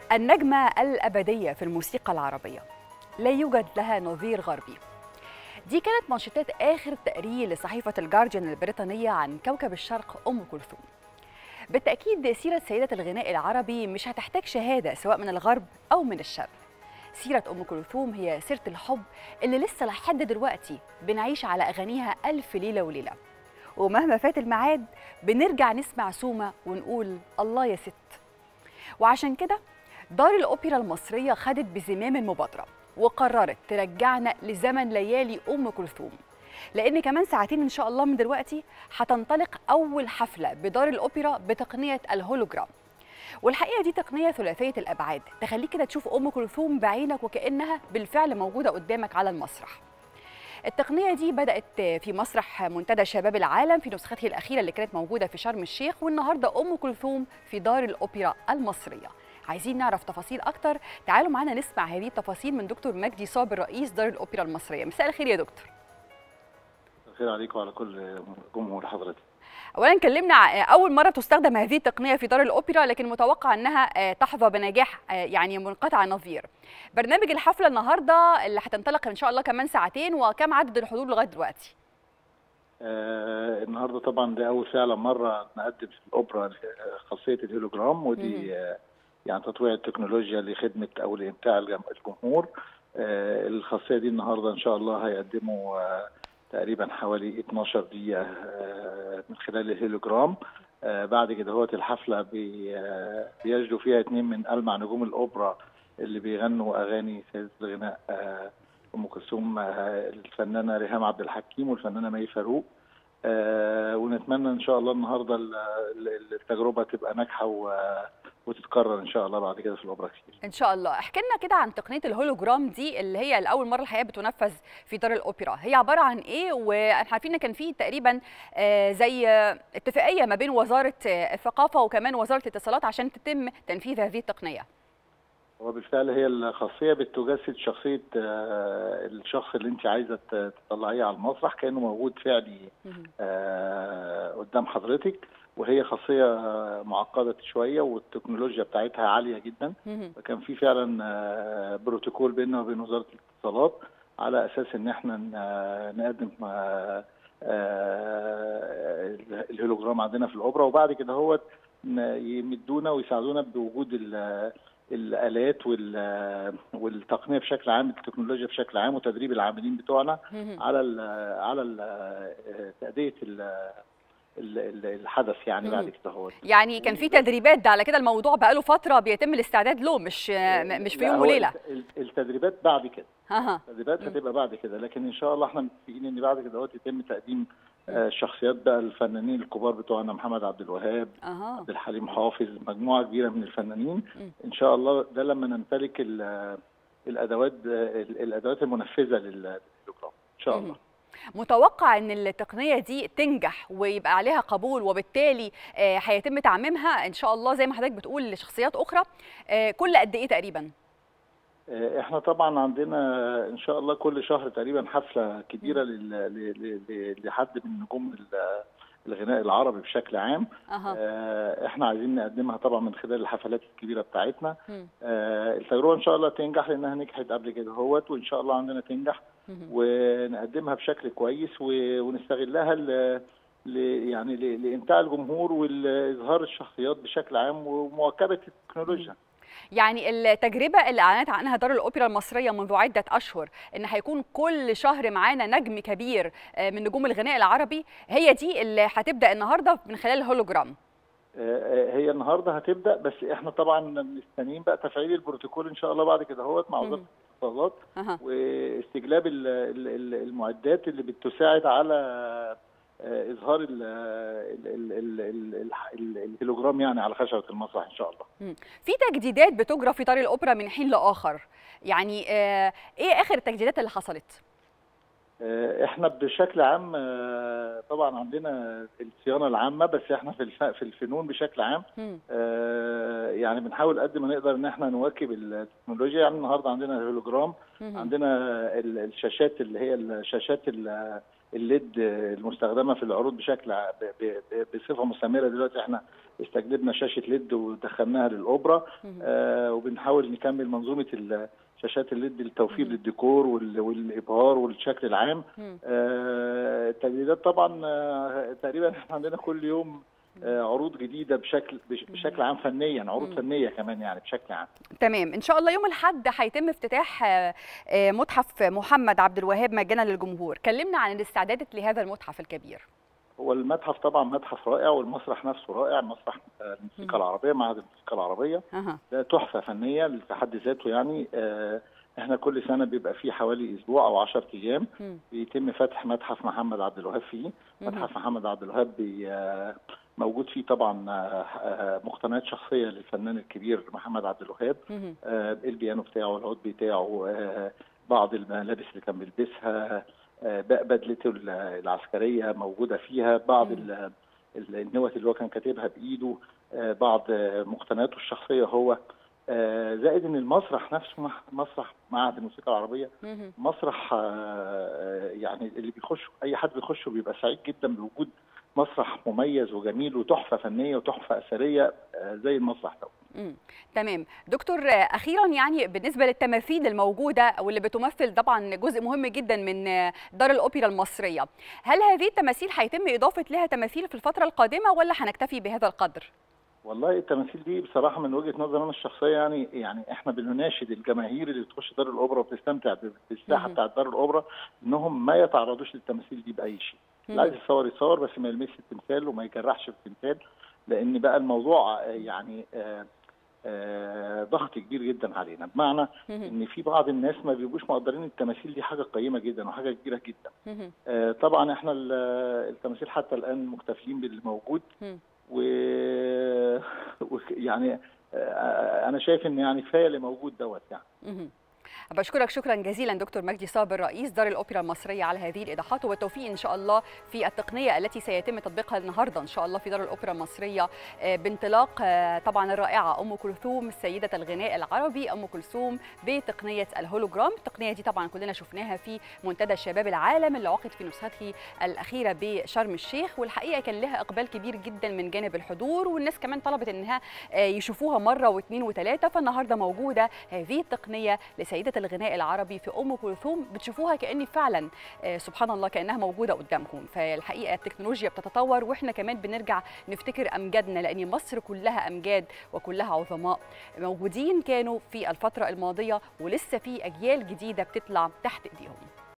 النجمة الأبدية في الموسيقى العربية لا يوجد لها نظير غربي دي كانت منشطات آخر تقرير لصحيفة الجارديان البريطانية عن كوكب الشرق أم كلثوم بالتأكيد سيرة سيدة الغناء العربي مش هتحتاج شهادة سواء من الغرب أو من الشرق سيرة أم كلثوم هي سيرة الحب اللي لسه لحد دلوقتي بنعيش على أغانيها ألف ليلة وليلة ومهما فات الميعاد بنرجع نسمع سومة ونقول الله يا ست وعشان كده دار الأوبرا المصرية خدت بزمام المبادرة وقررت ترجعنا لزمن ليالي أم كلثوم لأن كمان ساعتين إن شاء الله من دلوقتي هتنطلق أول حفلة بدار الأوبرا بتقنية الهولوجرام والحقيقة دي تقنية ثلاثية الأبعاد تخليك كده تشوف أم كلثوم بعينك وكأنها بالفعل موجودة قدامك على المسرح التقنية دي بدأت في مسرح منتدى شباب العالم في نسخته الأخيرة اللي كانت موجودة في شرم الشيخ والنهاردة أم كلثوم في دار الأوبرا المصرية عايزين نعرف تفاصيل أكتر تعالوا معانا نسمع هذه التفاصيل من دكتور مجدي صابر رئيس دار الأوبرا المصرية مساء الخير يا دكتور الخير عليكم وعلى كل جمهور حضرتك اولا كلمنا اول مره تستخدم هذه التقنيه في دار الاوبرا لكن متوقع انها تحظى بنجاح يعني منقطع النظير برنامج الحفله النهارده اللي هتنطلق ان شاء الله كمان ساعتين وكم عدد الحضور لغايه دلوقتي آه النهارده طبعا ده اول فعلا مره نقدم في الاوبرا خاصيه الهيلوجرام ودي آه يعني تطويع التكنولوجيا لخدمه او لامتاع الجمهور آه الخاصيه دي النهارده ان شاء الله هيقدموا آه تقريبا حوالي 12 دقيقة من خلال الهيلوجرام بعد كده هوت الحفلة بيجدوا فيها اتنين من ألمع نجوم الأوبرا اللي بيغنوا أغاني سيدة الغناء أم كلثوم الفنانة ريهام عبد الحكيم والفنانة مي فاروق ونتمنى إن شاء الله النهاردة التجربة تبقى ناجحة وتتكرر ان شاء الله بعد كده في الاوبرا كتير ان شاء الله احكي لنا كده عن تقنيه الهولوجرام دي اللي هي لاول مره الحقيقه بتنفذ في دار الاوبرا هي عباره عن ايه واحنا عارفين ان كان في تقريبا زي اتفاقيه ما بين وزاره الثقافه وكمان وزاره الاتصالات عشان تتم تنفيذ هذه التقنيه هو بالفعل هي الخاصيه بتجسد شخصيه الشخص اللي انت عايزه تطلعيه على المسرح كانه موجود فعلي قدام حضرتك وهي خاصيه معقده شويه والتكنولوجيا بتاعتها عاليه جدا فكان في فعلا بروتوكول بيننا وبين وزاره الاتصالات على اساس ان احنا نقدم الهولوجرام عندنا في الاوبرا وبعد كده هو يمدونا ويساعدونا بوجود الالات والتقنيه بشكل عام التكنولوجيا بشكل عام وتدريب العاملين بتوعنا على ال على ال تاديه الحدث يعني بعد كده هو يعني كان في تدريبات ده على كده الموضوع بقاله فتره بيتم الاستعداد له مش مش في يوم وليله التدريبات بعد كده التدريبات هتبقى بعد كده لكن ان شاء الله احنا متفقين ان بعد كده يتم تقديم شخصيات بقى الفنانين الكبار بتوعنا محمد عبد الوهاب أه. عبد الحليم حافظ مجموعه كبيره من الفنانين ان شاء الله ده لما نمتلك الادوات الادوات المنفذه للبروجرام ان شاء الله متوقع ان التقنيه دي تنجح ويبقى عليها قبول وبالتالي هيتم تعميمها ان شاء الله زي ما حضرتك بتقول لشخصيات اخرى كل قد ايه تقريبا احنا طبعا عندنا ان شاء الله كل شهر تقريبا حفله كبيره لحد من نجوم الغناء العربي بشكل عام أه. احنا عايزين نقدمها طبعا من خلال الحفلات الكبيره بتاعتنا اه التجربه ان شاء الله تنجح لانها نجحت قبل كده اهوت وان شاء الله عندنا تنجح ونقدمها بشكل كويس ونستغلها ل يعني لامتاع الجمهور والاظهار الشخصيات بشكل عام ومواكبه التكنولوجيا يعني التجربة اللي أعلنت عنها دار الأوبرا المصرية منذ عدة أشهر إن هيكون كل شهر معانا نجم كبير من نجوم الغناء العربي هي دي اللي هتبدأ النهاردة من خلال الهولوجرام هي النهارده هتبدا بس احنا طبعا مستنيين بقى تفعيل البروتوكول ان شاء الله بعد كده اهوت مع وزاره الاتصالات واستجلاب المعدات اللي بتساعد على اظهار الهيلوجرام يعني على خشبه المسرح ان شاء الله. في تجديدات بتجرى في دار الاوبرا من حين لاخر، يعني ايه اخر التجديدات اللي حصلت؟ احنا بشكل عام طبعا عندنا الصيانه العامه بس احنا في في الفنون بشكل عام يعني بنحاول قد ما نقدر ان احنا نواكب التكنولوجيا يعني النهارده عندنا الهولوجرام عندنا الشاشات اللي هي الشاشات الليد المستخدمه في العروض بشكل بصفه مستمره دلوقتي احنا استجلبنا شاشه ليد ودخلناها للاوبرا آه وبنحاول نكمل منظومه شاشات الليد للتوفير للديكور والابهار والشكل العام آه التجديدات طبعا آه تقريبا احنا عندنا كل يوم عروض جديده بشكل بشكل عام فنيا عروض فنيه كمان يعني بشكل عام تمام ان شاء الله يوم الاحد هيتم افتتاح متحف محمد عبد الوهاب مجانا للجمهور كلمنا عن الاستعدادات لهذا المتحف الكبير هو المتحف طبعا متحف رائع والمسرح نفسه رائع مسرح الموسيقى العربيه معهد الموسيقى العربيه أه. ده تحفه فنيه في حد ذاته يعني آه احنا كل سنه بيبقى فيه حوالي اسبوع او 10 ايام م. بيتم فتح متحف محمد عبد الوهاب فيه متحف محمد عبد الوهاب بي موجود فيه طبعا مقتنيات شخصيه للفنان الكبير محمد عبد الوهاب البيانو بتاعه العود بتاعه بعض الملابس اللي كان بيلبسها بدلته العسكريه موجوده فيها بعض النوت اللي هو كان كاتبها بايده بعض مقتنياته الشخصيه هو زائد ان المسرح نفسه مسرح معهد الموسيقى العربيه مسرح يعني اللي بيخش اي حد بيخشه بيبقى سعيد جدا بوجود مسرح مميز وجميل وتحفه فنيه وتحفه اثريه زي المسرح ده امم تمام دكتور اخيرا يعني بالنسبه للتماثيل الموجوده واللي بتمثل طبعا جزء مهم جدا من دار الاوبرا المصريه هل هذه التماثيل هيتم اضافه لها تماثيل في الفتره القادمه ولا هنكتفي بهذا القدر والله التماثيل دي بصراحه من وجهه نظري انا الشخصيه يعني يعني احنا بنناشد الجماهير اللي بتخش دار الاوبرا وبتستمتع بالساحه بتاعت دار الاوبرا انهم ما يتعرضوش للتماثيل دي باي شيء اللي عايز يصور يصور بس ما يلمسش التمثال وما يجرحش في التمثال لان بقى الموضوع يعني آآ آآ ضغط كبير جدا علينا بمعنى ان في بعض الناس ما بيبقوش مقدرين التماثيل دي حاجه قيمه جدا وحاجه كبيره جدا طبعا احنا التماثيل حتى الان مكتفيين باللي موجود و يعني انا شايف ان يعني كفايه اللي موجود دوت يعني بشكرك شكرا جزيلا دكتور مجدي صابر رئيس دار الاوبرا المصريه على هذه الايضاحات وبالتوفيق ان شاء الله في التقنيه التي سيتم تطبيقها النهارده ان شاء الله في دار الاوبرا المصريه بانطلاق طبعا الرائعه ام كلثوم سيده الغناء العربي ام كلثوم بتقنيه الهولوجرام التقنيه دي طبعا كلنا شفناها في منتدى شباب العالم اللي عقد في نسخته الاخيره بشرم الشيخ والحقيقه كان لها اقبال كبير جدا من جانب الحضور والناس كمان طلبت انها يشوفوها مره واثنين وثلاثه فالنهارده موجوده هذه التقنيه لسيده الغناء العربي في ام كلثوم بتشوفوها كاني فعلا سبحان الله كانها موجوده قدامكم فالحقيقه التكنولوجيا بتتطور واحنا كمان بنرجع نفتكر امجادنا لان مصر كلها امجاد وكلها عظماء موجودين كانوا في الفتره الماضيه ولسه في اجيال جديده بتطلع تحت ايديهم